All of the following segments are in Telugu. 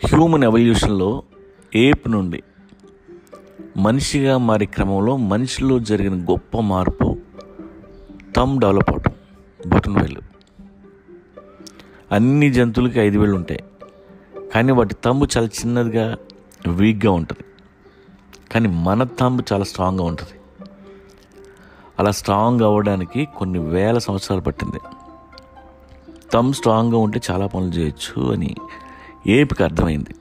హ్యూమన్ ఎవల్యూషన్లో ఏప్ నుండి మనిషిగా మారే క్రమంలో మనిషిలో జరిగిన గొప్ప మార్పు తమ్ డెవలప్ అవటం బటన్ వేలు అన్ని జంతువులకి ఐదు వేలు ఉంటాయి కానీ వాటి తమ్ము చాలా చిన్నదిగా వీక్గా ఉంటుంది కానీ మన తమ్ము చాలా స్ట్రాంగ్గా ఉంటుంది అలా స్ట్రాంగ్ అవ్వడానికి కొన్ని వేల సంవత్సరాలు పట్టింది తమ్ స్ట్రాంగ్గా ఉంటే చాలా పనులు చేయొచ్చు అని ఏపికి అర్థమైంది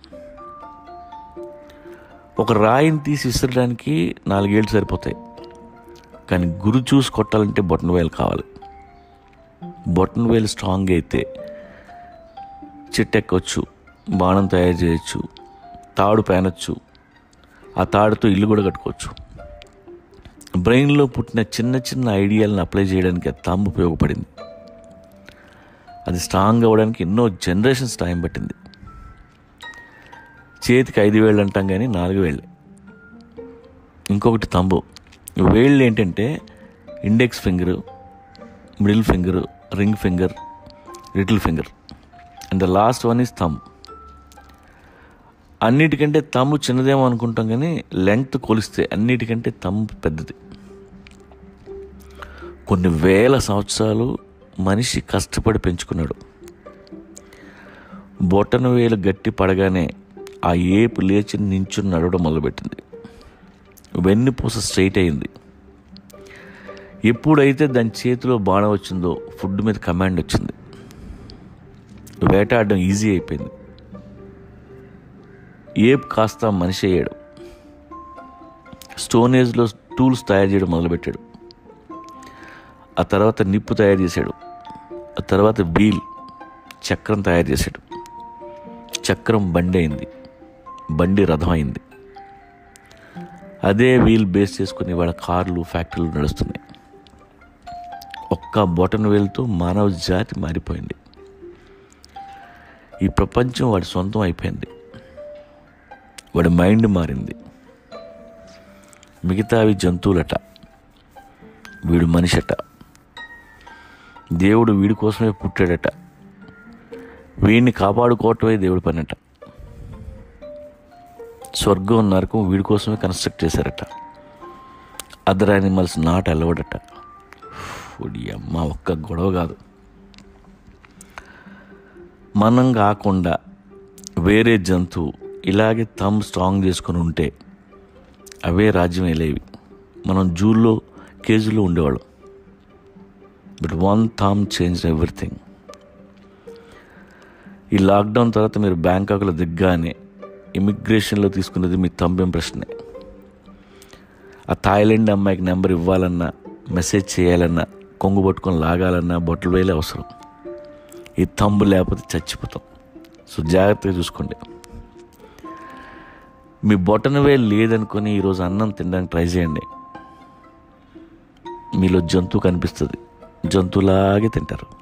ఒక రాయిని తీసి విసరడానికి నాలుగేళ్ళు సరిపోతాయి కానీ గురు చూసి కొట్టాలంటే బొటన్ వేలు కావాలి బొటన్ వేలు స్ట్రాంగ్ అయితే చెట్టు ఎక్కొచ్చు బాణం తయారు చేయొచ్చు తాడు పేనొచ్చు ఆ తాడుతో ఇల్లు కూడా కట్టుకోవచ్చు బ్రెయిన్లో పుట్టిన చిన్న చిన్న ఐడియాలను అప్లై చేయడానికి తాము ఉపయోగపడింది అది స్ట్రాంగ్ అవ్వడానికి ఎన్నో జనరేషన్స్ టైం పట్టింది చేతికి ఐదు వేళ్ళు అంటాం కానీ నాలుగు వేళ్ళే ఇంకొకటి తంబు వేళ్ళు ఏంటంటే index finger middle finger ring finger little finger and the last one is thumb అన్నిటికంటే తమ్ము చిన్నదేమో అనుకుంటాం కానీ లెంగ్త్ కొలిస్తే అన్నిటికంటే తమ్ము పెద్దది కొన్ని వేల సంవత్సరాలు మనిషి కష్టపడి పెంచుకున్నాడు బొట్టన వేలు గట్టి పడగానే ఆ ఏపు లేచి నించుని నడవడం మొదలుపెట్టింది వెన్నుపూస స్ట్రైట్ అయింది ఎప్పుడైతే దాని చేతిలో బాణం వచ్చిందో ఫుడ్ మీద కమాండ్ వచ్చింది వేటాడడం ఈజీ అయిపోయింది ఏప్ కాస్త మనిషి అయ్యాడు స్టోన్ ఏజ్లో టూల్స్ తయారు చేయడం మొదలుపెట్టాడు ఆ తర్వాత నిప్పు తయారు చేశాడు ఆ తర్వాత వీల్ చక్రం తయారు చేశాడు చక్రం బండి అయింది బండి రథం అయింది అదే వీల్ బేస్ చేసుకుని వాళ్ళ కార్లు ఫ్యాక్టరీలు నడుస్తున్నాయి ఒక్క బొటన్ వేలుతో మానవ జాతి మారిపోయింది ఈ ప్రపంచం వాడి సొంతం అయిపోయింది వాడి మైండ్ మారింది మిగతావి జంతువులట వీడు మనిషట దేవుడు వీడి కోసమే పుట్టాడట వీడిని కాపాడుకోవటమే దేవుడి పనట స్వర్గం నరకం వీడి కోసమే కన్స్ట్రక్ట్ చేశారట అదర్ యానిమల్స్ నాట్ అలవడట ఫుడి అమ్మ ఒక్క గొడవ కాదు మనం కాకుండా వేరే జంతువు ఇలాగే థమ్ స్ట్రాంగ్ చేసుకొని ఉంటే అవే రాజ్యం వెళ్ళేవి మనం జూల్లో కేజీలో ఉండేవాళ్ళం but one thumb change everything ఈ లాక్డౌన్ తర్వాత మీరు బ్యాంకాక్లో దిగ్గానే ఇమిగ్రేషన్లో తీసుకున్నది మీ థంబ్ ఇంప్రెషనే ఆ థాయిలాండ్ అమ్మాయికి నెంబర్ ఇవ్వాలన్నా మెసేజ్ చేయాలన్నా కొంగు పట్టుకొని లాగాలన్నా బొట్టలు వేలే అవసరం ఈ తంబు లేకపోతే చచ్చిపోతాం సో జాగ్రత్తగా చూసుకోండి మీ బొటన వేలు లేదనుకొని ఈరోజు అన్నం తినడానికి ట్రై చేయండి మీలో జంతువు కనిపిస్తుంది జంతువులాగే తింటారు